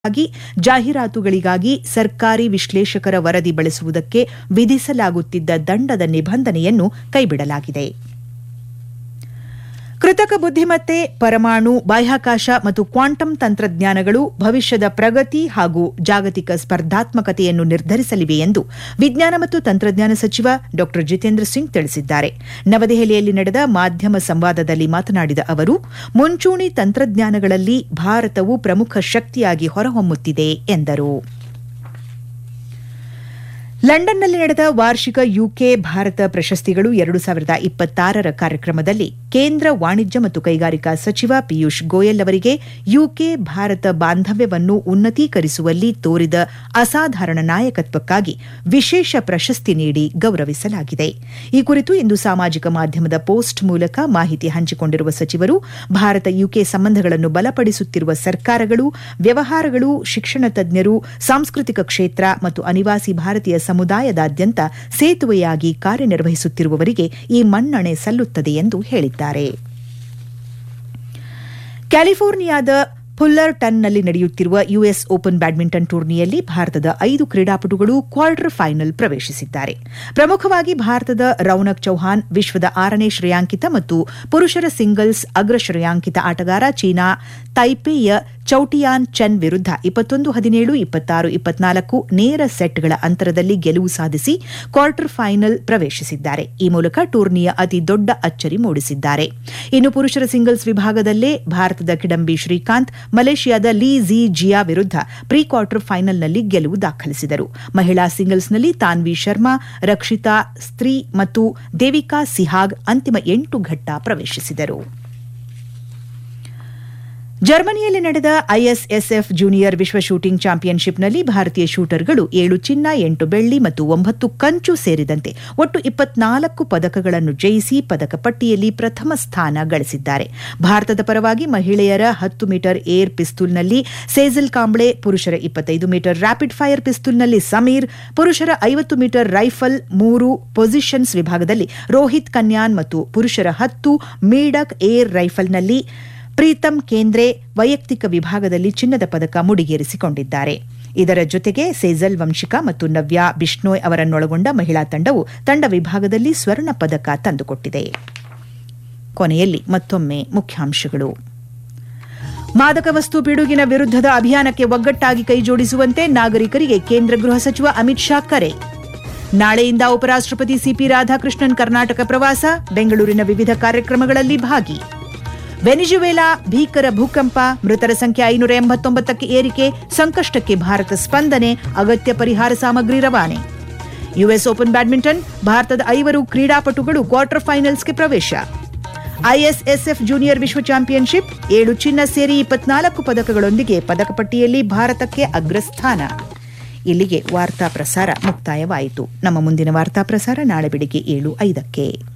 ಾಗಿ ಜಾಹೀರಾತುಗಳಿಗಾಗಿ ಸರ್ಕಾರಿ ವಿಶ್ಲೇಷಕರ ವರದಿ ಬಳಸುವುದಕ್ಕೆ ವಿಧಿಸಲಾಗುತ್ತಿದ್ದ ದಂಡದ ನಿಬಂಧನೆಯನ್ನು ಕೈಬಿಡಲಾಗಿದೆ ಕೃತಕ ಬುದ್ದಿಮತ್ತೆ ಪರಮಾಣು ಬಾಹ್ಯಾಕಾಶ ಮತ್ತು ಕ್ವಾಂಟಮ್ ತಂತ್ರಜ್ಞಾನಗಳು ಭವಿಷ್ಯದ ಪ್ರಗತಿ ಹಾಗೂ ಜಾಗತಿಕ ಸ್ಪರ್ಧಾತ್ಮಕತೆಯನ್ನು ನಿರ್ಧರಿಸಲಿವೆ ಎಂದು ವಿಜ್ಞಾನ ಮತ್ತು ತಂತ್ರಜ್ಞಾನ ಸಚಿವ ಡಾ ಜಿತೇಂದ್ರ ಸಿಂಗ್ ತಿಳಿಸಿದ್ದಾರೆ ನವದೆಹಲಿಯಲ್ಲಿ ನಡೆದ ಮಾಧ್ಯಮ ಸಂವಾದದಲ್ಲಿ ಮಾತನಾಡಿದ ಅವರು ಮುಂಚೂಣಿ ತಂತ್ರಜ್ಞಾನಗಳಲ್ಲಿ ಭಾರತವು ಪ್ರಮುಖ ಶಕ್ತಿಯಾಗಿ ಹೊರಹೊಮ್ಮುತ್ತಿದೆ ಎಂದರು ಲಂಡನ್ನಲ್ಲಿ ನಡೆದ ವಾರ್ಷಿಕ ಯುಕೆ ಭಾರತ ಪ್ರಶಸ್ತಿಗಳು ಎರಡು ಸಾವಿರದ ಇಪ್ಪತ್ತಾರರ ಕಾರ್ಯಕ್ರಮದಲ್ಲಿ ಕೇಂದ್ರ ವಾಣಿಜ್ಯ ಮತ್ತು ಕೈಗಾರಿಕಾ ಸಚಿವ ಪಿಯೂಷ್ ಗೋಯಲ್ ಅವರಿಗೆ ಯುಕೆ ಭಾರತ ಬಾಂಧವ್ಯವನ್ನು ಉನ್ನತೀಕರಿಸುವಲ್ಲಿ ತೋರಿದ ಅಸಾಧಾರಣ ನಾಯಕತ್ವಕ್ಕಾಗಿ ವಿಶೇಷ ಪ್ರಶಸ್ತಿ ನೀಡಿ ಗೌರವಿಸಲಾಗಿದೆ ಈ ಕುರಿತು ಇಂದು ಸಾಮಾಜಿಕ ಮಾಧ್ಯಮದ ಪೋಸ್ಟ್ ಮೂಲಕ ಮಾಹಿತಿ ಹಂಚಿಕೊಂಡಿರುವ ಸಚಿವರು ಭಾರತ ಯುಕೆ ಸಂಬಂಧಗಳನ್ನು ಬಲಪಡಿಸುತ್ತಿರುವ ಸರ್ಕಾರಗಳು ವ್ಯವಹಾರಗಳು ಶಿಕ್ಷಣ ತಜ್ಞರು ಸಾಂಸ್ಕೃತಿಕ ಕ್ಷೇತ್ರ ಮತ್ತು ಅನಿವಾಸಿ ಭಾರತೀಯ ಸಮುದಾಯದಾದ್ಯಂತ ಸೇತುವೆಯಾಗಿ ಕಾರ್ಯನಿರ್ವಹಿಸುತ್ತಿರುವವರಿಗೆ ಈ ಮನ್ನಣೆ ಸಲ್ಲುತ್ತದೆ ಎಂದು ಹೇಳಿದ್ದಾರೆ ಕ್ಯಾಲಿಫೋರ್ನಿಯಾದ ಫುಲ್ಲರ್ಟನ್ನಲ್ಲಿ ನಡೆಯುತ್ತಿರುವ ಯುಎಸ್ ಓಪನ್ ಬ್ಯಾಡ್ಮಿಂಟನ್ ಟೂರ್ನಿಯಲ್ಲಿ ಭಾರತದ ಐದು ಕ್ರೀಡಾಪಟುಗಳು ಕ್ವಾರ್ಟರ್ ಫೈನಲ್ ಪ್ರವೇಶಿಸಿದ್ದಾರೆ ಪ್ರಮುಖವಾಗಿ ಭಾರತದ ರೌನಕ್ ಚೌಹಾನ್ ವಿಶ್ವದ ಆರನೇ ಶ್ರೇಯಾಂಕಿತ ಮತ್ತು ಪುರುಷರ ಸಿಂಗಲ್ಸ್ ಅಗ್ರ ಶ್ರೇಯಾಂಕಿತ ಆಟಗಾರ ಚೀನಾ ತೈಪೇಯ ಚೌಟಿಯಾನ್ ಚೆನ್ ವಿರುದ್ಧ ಇಪ್ಪತ್ತೊಂದು ಹದಿನೇಳು ಇಪ್ಪತ್ತಾರು ಇಪ್ಪತ್ನಾಲ್ಕು ನೇರ ಸೆಟ್ಗಳ ಅಂತರದಲ್ಲಿ ಗೆಲುವು ಸಾಧಿಸಿ ಕ್ವಾರ್ಟರ್ ಫೈನಲ್ ಪ್ರವೇಶಿಸಿದ್ದಾರೆ ಈ ಮೂಲಕ ಟೂರ್ನಿಯ ಅತಿ ದೊಡ್ಡ ಅಚ್ಚರಿ ಮೂಡಿಸಿದ್ದಾರೆ ಇನ್ನು ಪುರುಷರ ಸಿಂಗಲ್ಸ್ ವಿಭಾಗದಲ್ಲೇ ಭಾರತದ ಕಿಡಂಬಿ ಶ್ರೀಕಾಂತ್ ಮಲೇಷಿಯಾದ ಲೀ ಝಿ ಜಿಯಾ ವಿರುದ್ಧ ಪ್ರೀ ಕ್ವಾರ್ಟರ್ ಫೈನಲ್ನಲ್ಲಿ ಗೆಲುವು ದಾಖಲಿಸಿದರು ಮಹಿಳಾ ಸಿಂಗಲ್ಸ್ನಲ್ಲಿ ತಾನ್ವಿ ಶರ್ಮಾ ರಕ್ಷಿತಾ ಸ್ತ್ರೀ ಮತ್ತು ದೇವಿಕಾ ಸಿಹಾಗ್ ಅಂತಿಮ ಎಂಟು ಘಟ್ಟ ಪ್ರವೇಶಿಸಿದರು ಜರ್ಮನಿಯಲ್ಲಿ ನಡೆದ ಐಎಸ್ಎಸ್ಎಫ್ ಜೂನಿಯರ್ ವಿಶ್ವ ಶೂಟಿಂಗ್ ಚಾಂಪಿಯನ್ಶಿಪ್ನಲ್ಲಿ ಭಾರತೀಯ ಶೂಟರ್ಗಳು ಏಳು ಚಿನ್ನ ಎಂಟು ಬೆಳ್ಳಿ ಮತ್ತು ಒಂಬತ್ತು ಕಂಚು ಸೇರಿದಂತೆ ಒಟ್ಟು ಇಪ್ಪತ್ನಾಲ್ಕು ಪದಕಗಳನ್ನು ಜಯಿಸಿ ಪದಕ ಪಟ್ಟಿಯಲ್ಲಿ ಪ್ರಥಮ ಸ್ಥಾನ ಗಳಿಸಿದ್ದಾರೆ ಭಾರತದ ಪರವಾಗಿ ಮಹಿಳೆಯರ ಹತ್ತು ಮೀಟರ್ ಏರ್ ಪಿಸ್ತೂಲ್ನಲ್ಲಿ ಸೇಜಲ್ ಕಾಂಬ್ಳೆ ಪುರುಷರ ಇಪ್ಪತ್ತೈದು ಮೀಟರ್ ರ್ಯಾಪಿಡ್ ಫೈರ್ ಪಿಸ್ತೂಲ್ನಲ್ಲಿ ಸಮೀರ್ ಪುರುಷರ ಐವತ್ತು ಮೀಟರ್ ರೈಫಲ್ ಮೂರು ಪೊಸಿಷನ್ಸ್ ವಿಭಾಗದಲ್ಲಿ ರೋಹಿತ್ ಕನ್ಯಾನ್ ಮತ್ತು ಪುರುಷರ ಹತ್ತು ಮೀಡಕ್ ಏರ್ ರೈಫಲ್ನಲ್ಲಿ ಪ್ರೀತಂ ಕೇಂದ್ರೆ ವೈಯಕ್ತಿಕ ವಿಭಾಗದಲ್ಲಿ ಚಿನ್ನದ ಪದಕ ಮುಡಿಗೇರಿಸಿಕೊಂಡಿದ್ದಾರೆ ಇದರ ಜೊತೆಗೆ ಸೇಜಲ್ ವಂಶಿಕಾ ಮತ್ತು ನವ್ಯಾ ಬಿಷ್ಣೋಯ್ ಅವರನ್ನೊಳಗೊಂಡ ಮಹಿಳಾ ತಂಡವು ತಂಡ ವಿಭಾಗದಲ್ಲಿ ಸ್ವರ್ಣ ಪದಕ ತಂದುಕೊಟ್ಟಿದೆ ಕೊನೆಯಲ್ಲಿ ಮತ್ತೊಮ್ಮೆ ಮುಖ್ಯಾಂಶಗಳು ಮಾದಕ ವಸ್ತು ಪಿಡುಗಿನ ವಿರುದ್ಧದ ಅಭಿಯಾನಕ್ಕೆ ಒಗ್ಗಟ್ಟಾಗಿ ಕೈಜೋಡಿಸುವಂತೆ ನಾಗರಿಕರಿಗೆ ಕೇಂದ್ರ ಗೃಹ ಸಚಿವ ಅಮಿತ್ ಶಾ ಕರೆ ನಾಳೆಯಿಂದ ಉಪರಾಷ್ಟಪತಿ ಸಿಪಿ ರಾಧಾಕೃಷ್ಣನ್ ಕರ್ನಾಟಕ ಪ್ರವಾಸ ಬೆಂಗಳೂರಿನ ವಿವಿಧ ಕಾರ್ಯಕ್ರಮಗಳಲ್ಲಿ ಭಾಗಿ ವೆನಿಜುವೆಲಾ ಭೀಕರ ಭೂಕಂಪ ಮೃತರ ಸಂಖ್ಯೆ ಐನೂರ ಎಂಬತ್ತೊಂಬತ್ತಕ್ಕೆ ಏರಿಕೆ ಸಂಕಷ್ಟಕ್ಕೆ ಭಾರತ ಸ್ಪಂದನೆ ಅಗತ್ಯ ಪರಿಹಾರ ಸಾಮಗ್ರಿ ರವಾನೆ ಯುಎಸ್ ಓಪನ್ ಬ್ಯಾಡ್ಮಿಂಟನ್ ಭಾರತದ ಐವರು ಕ್ರೀಡಾಪಟುಗಳು ಕ್ವಾರ್ಟರ್ ಫೈನಲ್ಸ್ಗೆ ಪ್ರವೇಶ ಐಎಸ್ಎಸ್ಎಫ್ ಜೂನಿಯರ್ ವಿಶ್ವ ಚಾಂಪಿಯನ್ಶಿಪ್ ಏಳು ಚಿನ್ನ ಸೇರಿ ಇಪ್ಪತ್ನಾಲ್ಕು ಪದಕಗಳೊಂದಿಗೆ ಪದಕ ಪಟ್ಟಿಯಲ್ಲಿ ಭಾರತಕ್ಕೆ ಅಗ್ರಸ್ಥಾನ ಇಲ್ಲಿಗೆ ವಾರ್ತಾ ಪ್ರಸಾರ ಮುಕ್ತಾಯವಾಯಿತು ನಮ್ಮ ಮುಂದಿನ ವಾರ್ತಾ ಪ್ರಸಾರ ನಾಳೆ ಬೆಳಿಗ್ಗೆ ಏಳು ಐದಕ್ಕೆ